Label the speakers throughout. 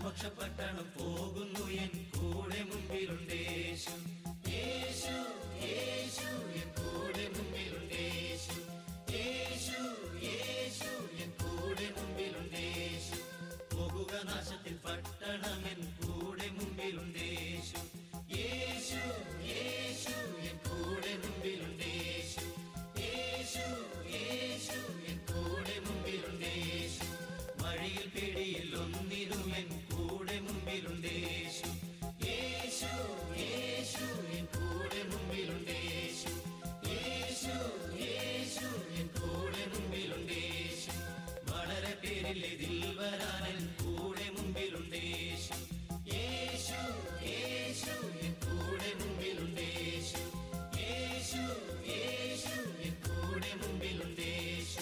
Speaker 1: മോക്ഷപട്ടണം പോകുന്നു എൻ കൂടെ മുമ്പിലുണ്ടേശു യേശു യേശു എൻ കൂടെ മുമ്പിലുണ്ടേശു യേശു യേശു എൻ കൂടെ മുമ്പിലുണ്ടേശു പോകുക നാശത്തിൽ പട്ടണമെൻ കൂടെ മുമ്പിലുണ്ടേശു യേശു യേശു എൻ കൂടെ മുമ്പിലുണ്ടേശു യേശു യേശു എൻ കൂടെ മുമ്പിലുണ്ടേശു വഴിയിൽ പിടിയിൽ ഒന്നിനും എൻ കൂടെ മുമ്പിലുണ്ടേശു യേശു യേശു എൻ കൂടെ മുമ്പിലുണ്ടേശു യേശു യേശു എൻ കൂടെ മുമ്പിലുണ്ടേശു വളരെ പേരിൽ ഇതിൽ വരാനൻ കൂടെ മുമ്പിലുണ്ടേശു യേശു യേശു എൻ കൂടെ മുമ്പിലുണ്ടേശു യേശു യേശു എൻ കൂടെ മുമ്പിലുണ്ടേശു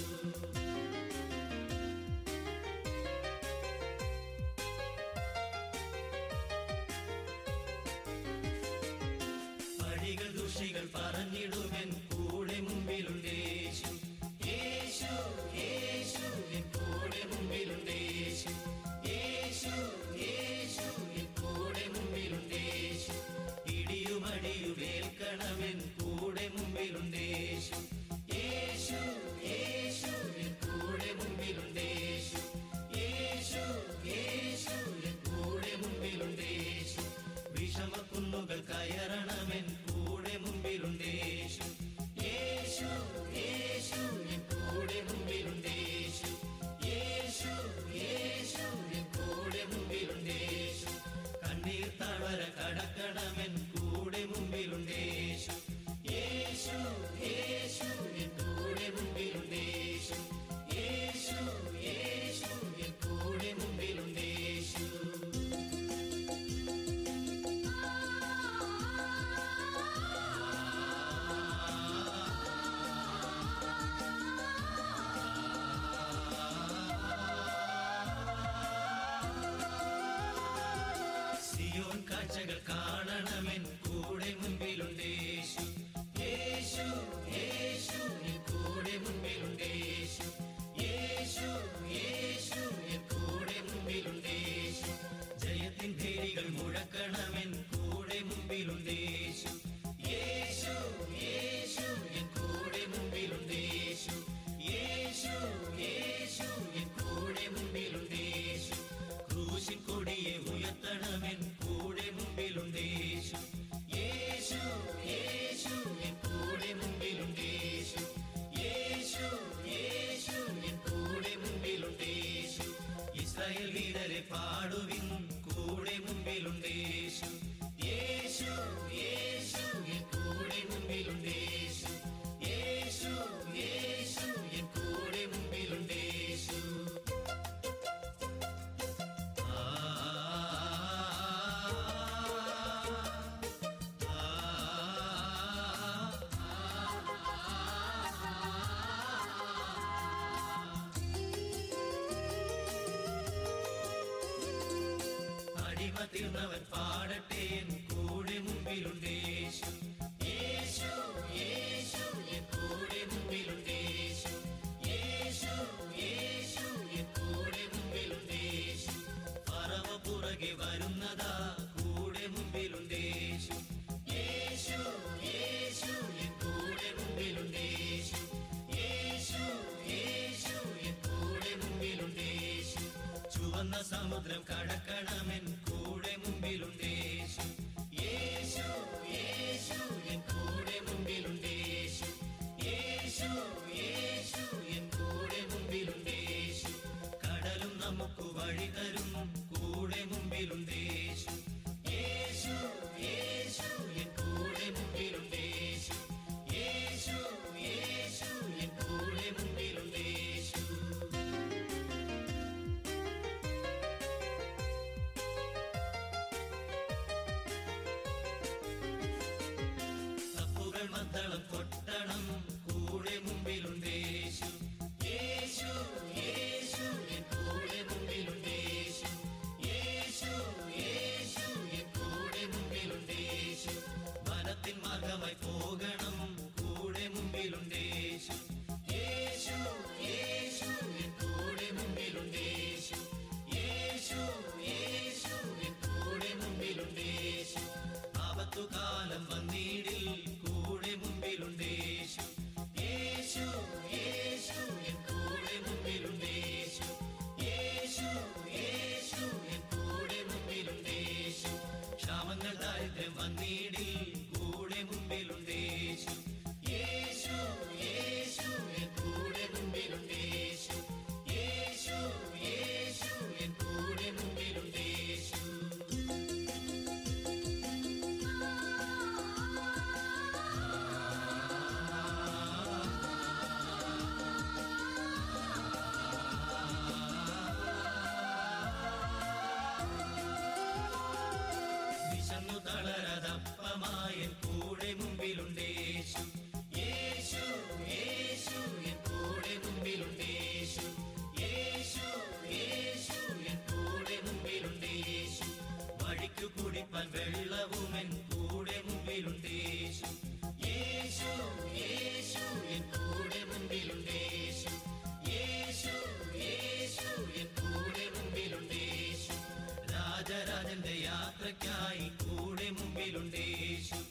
Speaker 1: പഴികൾ ദുഷികൾ പറഞ്ഞിടുമെൻ കൂടെ മുമ്പിലുണ്ടേശു യേശു യേശു എൻ കൂടെ മുമ്പിലുണ്ടേശു യേശു യേശു എൻ കൂടെ മുമ്പിലുണ്ടേശു ഇടിയുമടിയുമേൽക്കണമെൻ കൂടെ മുമ്പിലുണ്ടേശു യേശു യേശു എൻ കൂടെ മുമ്പിലുണ്ടേശു യേശു യേശു എൻ കൂടെ മുമ്പിലുണ്ടേശു വിഷമക്കുന്നുകൾ കയറണമെൻ കൂടെ മുമ്പിലുണ്ടേശു യേശു യേശു എൻ കൂടെ മുമ്പിലുണ്ടേശു യേശു യേശു എൻ കൂടെ മുമ്പിലുണ്ടേശു കണ്ണീർ തളര കടക്കണമെൻ കൂടെ മുമ്പിലുണ്ടേശു യേശു യേശു എൻ കൂടെ മുമ്പിലുണ്ടേശു യേശു യേശു എൻ കൂടെ മുമ്പിലുണ്ടേശു സിയോൻ കാഴ്ചകൾ കാണണമെൻ കൂടെ മുൻപിലുണ്ടേശു യേശു യേശു എൻ കൂടെ മുൻപിലുണ്ടേശു യേശു യേശു എൻ കൂടെ മുൻപിലുണ്ടേശു ജയത്തിൻ ഭേരികൾ മുഴക്കണമെൻ കൂടെ മുമ്പിലുണ്ടേശു യേശു യേശു എൻ കൂടെ മുമ്പിലുണ്ടേശു യേശു യേശു എൻ കൂടെ മുമ്പിലുണ്ടേശു ക്രൂശിൻ കൊടിയെ ഉയർത്തണമെൻ കൂടെ മുമ്പിലുണ്ടേശു യേശു യേശു എൻ കൂടെ മുമ്പിലുണ്ടേശു യേശു യേശു എൻ കൂടെ മുമ്പിലുണ്ടേശു ഇസ്രായേൽ വീരരെ പാടുവിൻ കൂടെ മുമ്പിലുണ്ടേശു യേശു യേശു എൻ കൂടെ മുമ്പിലുണ്ടേശു യേശു യേശു എൻ കൂടെ മുമ്പിലുണ്ടേശു അടിമ തീർന്നവൻ പാടട്ടെ എൻ കൂടെ മുമ്പിലുണ്ടേശു യേശു യേശു എൻ കൂടെ മുമ്പിലുണ്ടേശു യേശു യേശു എൻ കൂടെ മുമ്പിലുണ്ടേശു പറവ പുറകെ വരുന്നതാ കൂടെ മുമ്പിലുണ്ടേശു യേശു യേശു എൻ കൂടെ മുമ്പിലുണ്ടേശു യേശു യേശു എൻ കൂടെ മുമ്പിലുണ്ടേശു ചുവന്ന സമുദ്രം കടക്കണമെൻ കൂടെ മുമ്പിലുണ്ടേശു യേശു യേശു എൻ കൂടെ മുമ്പിലുണ്ടേശു യേശു യേശു എൻ കൂടെ മുമ്പിലുണ്ടേശു കടലും നമുക്ക് വഴി തരും കൂടെ മുമ്പിലുണ്ടേശു യേശു യേശു എൻ കൂടെ മുമ്പിലുണ്ടേശു യേശു യേശു എൻ കൂടെ മുമ്പിലുണ്ടേശു വന്നിടിൽ കൂടെ മുമ്പിലുണ്ടേശു യേശു യേശു എൻ കൂടെ മുമ്പിലുണ്ടേശു യേശു യേശു എൻ കൂടെ മുമ്പിലുണ്ടേശു വിശന്നു തളരതപ്പമായ കൂടെ മുമ്പിലുണ്ടേശു യേശു യേശു എൻ കൂടെ മുമ്പിലുണ്ടേശു യേശു യേശു എൻ കൂടെ മുമ്പിലുണ്ടേശു വഴിക്കു കുടിപ്പാൻ വെള്ളവുമെൻ കൂടെ മുമ്പിലുണ്ടേശു യേശു യേശു എൻ കൂടെ മുമ്പിലുണ്ടേശു യേശു യേശു എൻ കൂടെ മുമ്പിലുണ്ടേശു രാജരാജന്റെ യാത്രയ്ക്കായി കൂടെ മുമ്പിലുണ്ടേശു